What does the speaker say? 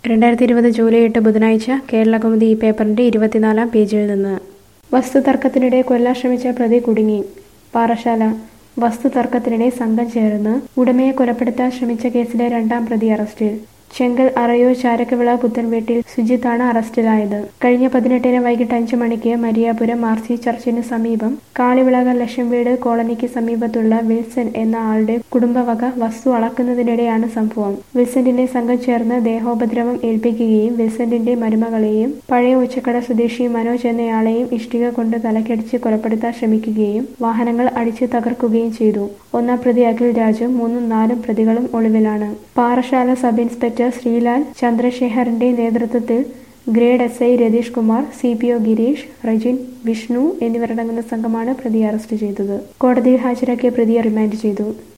രണ്ടായിരത്തി ഇരുപത് ജൂലൈ എട്ട് ബുധനാഴ്ച കേരളകൗമുദി ഈ പേപ്പറിന്റെ ഇരുപത്തിനാലാം പേജിൽ നിന്ന് വസ്തുതർക്കത്തിനിടെ കൊല്ലാൻ ശ്രമിച്ച പ്രതി കുടുങ്ങി പാറശാല വസ്തുതർക്കത്തിനിടെ സംഘം ചേർന്ന് ഉടമയെ കൊലപ്പെടുത്താൻ ശ്രമിച്ച കേസിലെ രണ്ടാം പ്രതി അറസ്റ്റിൽ ചെങ്കൽ അറയൂർ ചാരക്കവിള പുത്തൻവീട്ടിൽ സുജിത്താണ് അറസ്റ്റിലായത് കഴിഞ്ഞ പതിനെട്ടിന് വൈകിട്ട് അഞ്ചു മണിക്ക് മരിയാപുരം മാർസി ചർച്ചിന് സമീപം കാളിവിളക ലക്ഷം വീട് കോളനിക്ക് സമീപത്തുള്ള വിൽസൺ എന്ന ആളുടെ കുടുംബവക വസ്തു അളക്കുന്നതിനിടെയാണ് സംഭവം വിൽസന്റിനെ സംഘം ചേർന്ന് ദേഹോപദ്രവം ഏൽപ്പിക്കുകയും വിൽസന്റിന്റെ മരുമകളെയും പഴയ ഉച്ചക്കട സ്വദേശി മനോജ് എന്നയാളെയും ഇഷ്ടിക കൊണ്ട് തലക്കടിച്ച് കൊലപ്പെടുത്താൻ ശ്രമിക്കുകയും വാഹനങ്ങൾ അടിച്ചു തകർക്കുകയും ചെയ്തു ഒന്നാം പ്രതി അഖിൽ രാജും മൂന്നും നാലും പ്രതികളും ഒളിവിലാണ് പാറശാല സബ് ഇൻസ്പെക്ടർ ശ്രീലാൽ ചന്ദ്രശേഖറിന്റെ നേതൃത്വത്തിൽ grade S I Ratheesh Kumar C P O Gireesh Rejin Vishnu എന്നിവരടങ്ങുന്ന സംഘമാണ് പ്രതിയെ അറസ്റ്റ് ചെയ്തത് കോടതിയിൽ ഹാജരാക്കിയ പ്രതിയെ റിമാൻഡ് ചെയ്തു